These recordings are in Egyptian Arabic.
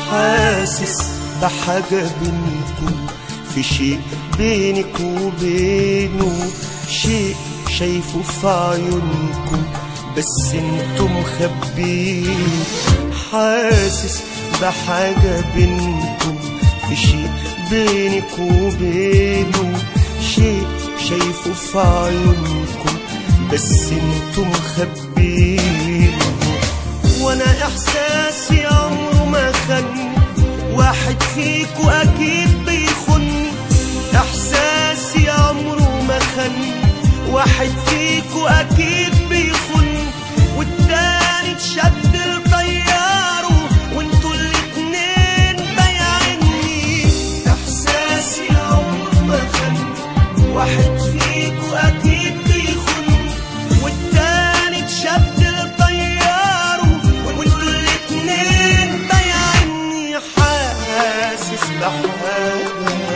حاسس بحاجة بينكم في شيء بينك وبينه شيء شايفه في عيونكم بس انتم مخبين حاسس بحاجة بينكم في شيء بينك وبينه شيء شايفه في عيونكم بس انتم مخبين وانا احساسي عمره ما خن واحد فيكو اكيد بيخن احساسي عمره ما خن واحد فيكو اكيد بيخن والتاني اتشد لطياره وانتوا الاتنين بايعيني احساسي عمره ما خن واحد فيكو اكيد بيخن والتاني اتشد لطياره وانتوا الاتنين بايعيني حاسس بحاجة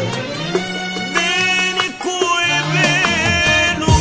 بينك وبينه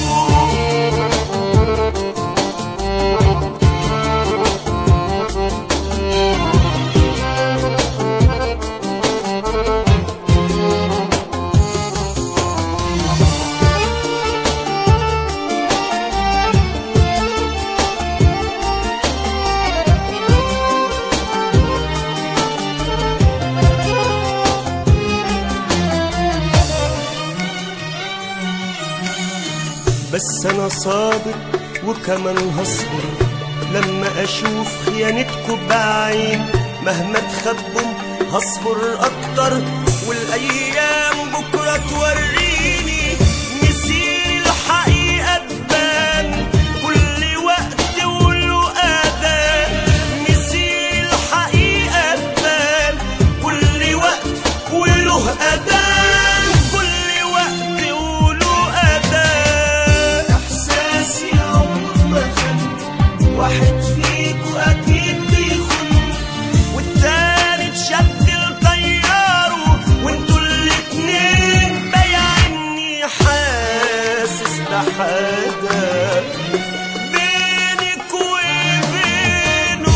بس انا صابر وكمان هصبر لما اشوف خيانتكم بعين مهما تخبوا هصبر اكتر والايام بكره توريني مسير الحقيقه تبان كل وقت وله اذان مسير الحقيقه تبان كل وقت وله اذان كل وقت وله اذان احساسي عمره ما خن واحد فيكو اكيد بيخن والتاني اتشد لطياره وانتوا الاتنين بايعيني حاسس بحاجة بينك وبينه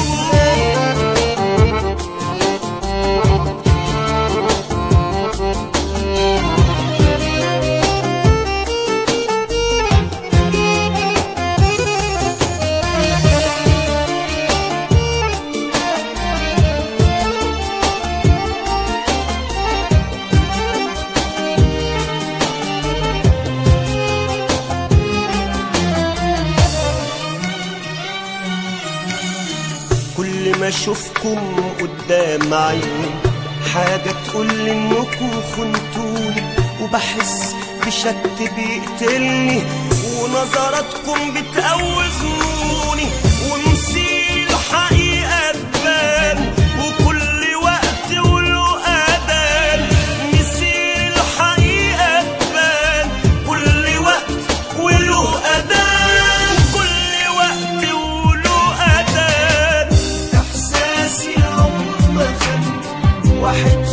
كل ما اشوفكم قدام عيني حاجة تقول لي انكم خنتوني وبحس بشك بيقتلني ونظراتكم بتقوزوني ومسير الحقيقة تبان وكل وقت وله أذان مسير الحقيقة تبان كل وقت وله أذان كل وقت وله أذان إحساسي عمره ما خان واحد